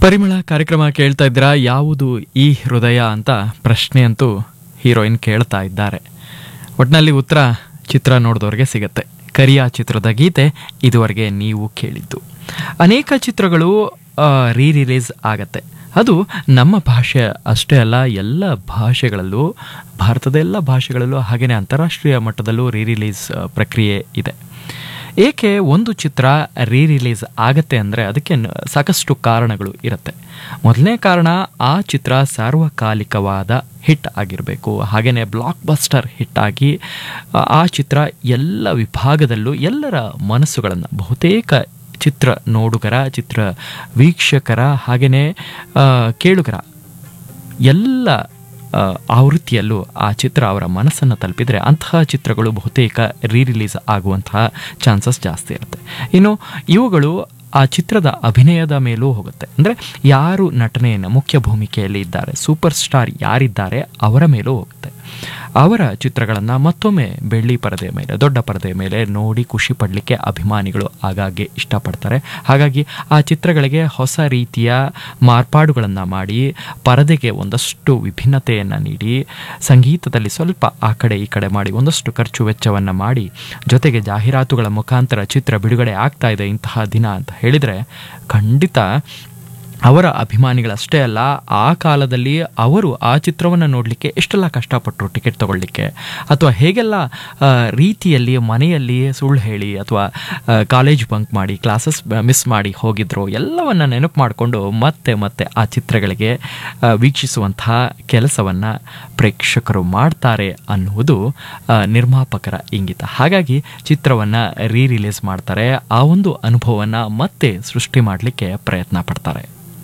ಪರಿಮಳ ಕಾರ್ಯಕ್ರಮ ಕೇಳ್ತಾ ಇದ್ದೀರಾ ಯಾವುದು ಈ ಹೃದಯ ಅಂತ ಪ್ರಶ್ನೆ ಅಂತೂ ಹೀರೋಯಿನ್ ಕೇಳ್ತಾ ಇದ್ದಾರೆ ಒಟ್ಟಿನಲ್ಲಿ ಉತ್ತರ ಚಿತ್ರ ನೋಡಿದವ್ರಿಗೆ ಸಿಗತ್ತೆ ಕರಿಯ ಚಿತ್ರದ ಗೀತೆ ಇದುವರೆಗೆ ನೀವು ಕೇಳಿದ್ದು ಅನೇಕ ಚಿತ್ರಗಳು ರೀ ರಿಲೀಸ್ ಆಗತ್ತೆ ಅದು ನಮ್ಮ ಭಾಷೆ ಅಷ್ಟೇ ಅಲ್ಲ ಎಲ್ಲ ಭಾಷೆಗಳಲ್ಲೂ ಭಾರತದ ಎಲ್ಲ ಭಾಷೆಗಳಲ್ಲೂ ಹಾಗೆಯೇ ಅಂತಾರಾಷ್ಟ್ರೀಯ ಮಟ್ಟದಲ್ಲೂ ರೀ ರಿಲೀಸ್ ಪ್ರಕ್ರಿಯೆ ಇದೆ ಏಕೆ ಒಂದು ಚಿತ್ರ ರೀ ರಿಲೀಸ್ ಆಗತ್ತೆ ಅಂದರೆ ಅದಕ್ಕೆ ನ- ಸಾಕಷ್ಟು ಕಾರಣಗಳು ಇರುತ್ತೆ ಮೊದಲನೇ ಕಾರಣ ಆ ಚಿತ್ರ ಸಾರ್ವಕಾಲಿಕವಾದ ಹಿಟ್ ಆಗಿರಬೇಕು ಹಾಗೆಯೇ ಬ್ಲಾಕ್ ಬಸ್ಟರ್ ಹಿಟ್ ಆಗಿ ಆ- ಆ ಚಿತ್ರ ಎಲ್ಲ ವಿಭಾಗದಲ್ಲೂ ಎಲ್ಲರ ಮನಸ್ಸುಗಳನ್ನು ಬಹುತೇಕ ಚಿತ್ರ ನೋಡುಗರ ಚಿತ್ರ ವೀಕ್ಷಕರ ಹಾಗೆಯೇ ಕೇಳುಗರ ಎಲ್ಲ ಆ, ಆವೃತ್ತಿಯಲ್ಲೂ ಆ ಚಿತ್ರ ಅವರ ಮನಸ್ಸನ್ನು ತಲುಪಿದರೆ ಅಂತಹ ಚಿತ್ರಗಳು ಬಹುತೇಕ ರೀ ರಿಲೀಸ್ ಆಗುವಂತಹ ಚಾನ್ಸಸ್ ಜಾಸ್ತಿ ಇರುತ್ತೆ ಇನ್ನು ಇವುಗಳು ಆ ಚಿತ್ರದ ಅಭಿನಯದ ಮೇಲೂ ಹೋಗುತ್ತೆ ಅಂದರೆ ಯಾರು ನಟನೆಯನ್ನು ಮುಖ್ಯ ಭೂಮಿಕೆಯಲ್ಲಿ ಇದ್ದಾರೆ ಸೂಪರ್ ಸ್ಟಾರ್ ಯಾರಿದ್ದಾರೆ ಅವರ ಮೇಲೂ ಹೋಗುತ್ತೆ ಅವರ ಚಿತ್ರಗಳನ್ನು ಮತ್ತೊಮ್ಮೆ ಬೆಳ್ಳಿ ಪರದೆಯ ಮೇಲೆ ದೊಡ್ಡ ಪರದೆಯ ಮೇಲೆ ನೋಡಿ ಖುಷಿ ಪಡಲಿಕ್ಕೆ ಅಭಿಮಾನಿಗಳು ಆಗಾಗ್ಗೆ ಇಷ್ಟಪಡ್ತಾರೆ ಹಾಗಾಗಿ ಆ ಚಿತ್ರಗಳಿಗೆ ಹೊಸ ರೀತಿಯ ಮಾರ್ಪಾಡುಗಳನ್ನು ಮಾಡಿ ಪರದೆಗೆ ಒಂದಷ್ಟು ವಿಭಿನ್ನತೆಯನ್ನು ನೀಡಿ ಸಂಗೀತದಲ್ಲಿ ಸ್ವಲ್ಪ ಆ ಕಡೆ ಈ ಕಡೆ ಮಾಡಿ ಒಂದಷ್ಟು ಖರ್ಚು ವೆಚ್ಚವನ್ನು ಮಾಡಿ ಜೊತೆಗೆ ಜಾಹೀರಾತುಗಳ ಮುಖಾಂತರ ಚಿತ್ರ ಬಿಡುಗಡೆ ಆಗ್ತಾ ಇದೆ ಇಂತಹ ದಿನ ಅಂತ ಹೇಳಿದರೆ ಖಂಡಿತ ಅವರ ಅಭಿಮಾನಿಗಳಷ್ಟೇ ಅಲ್ಲ ಆ ಕಾಲದಲ್ಲಿ ಅವರು ಆ ಚಿತ್ರವನ್ನು ನೋಡಲಿಕ್ಕೆ ಎಷ್ಟೆಲ್ಲ ಕಷ್ಟಪಟ್ಟರು ಟಿಕೆಟ್ ತಗೊಳ್ಳಿಕ್ಕೆ ಅಥವಾ ಹೇಗೆಲ್ಲ ಆ, ರೀತಿಯಲ್ಲಿ ಮನೆಯಲ್ಲಿ ಸುಳ್ಳು ಹೇಳಿ ಅಥವಾ ಕಾಲೇಜ್ ಬಂಕ್ ಮಾಡಿ ಕ್ಲಾಸಸ್ ಮಿಸ್ ಮಾಡಿ ಹೋಗಿದ್ರು ಎಲ್ಲವನ್ನ ನೆನಪು ಮಾಡಿಕೊಂಡು ಮತ್ತೆ ಮತ್ತೆ ಆ ಚಿತ್ರಗಳಿಗೆ ಆ, ವೀಕ್ಷಿಸುವಂತಹ ಕೆಲಸವನ್ನು ಪ್ರೇಕ್ಷಕರು ಮಾಡ್ತಾರೆ ಅನ್ನುವುದು ಆ, ನಿರ್ಮಾಪಕರ ಇಂಗಿತ ಹಾಗಾಗಿ ಚಿತ್ರವನ್ನು ರೀ ರಿಲೀಸ್ ಮಾಡ್ತಾರೆ ಆ ಒಂದು ಅನುಭವವನ್ನು ಮತ್ತೆ ಸೃಷ್ಟಿ ಮಾಡಲಿಕ್ಕೆ ಪ್ರಯತ್ನ ಪಡ್ತಾರೆ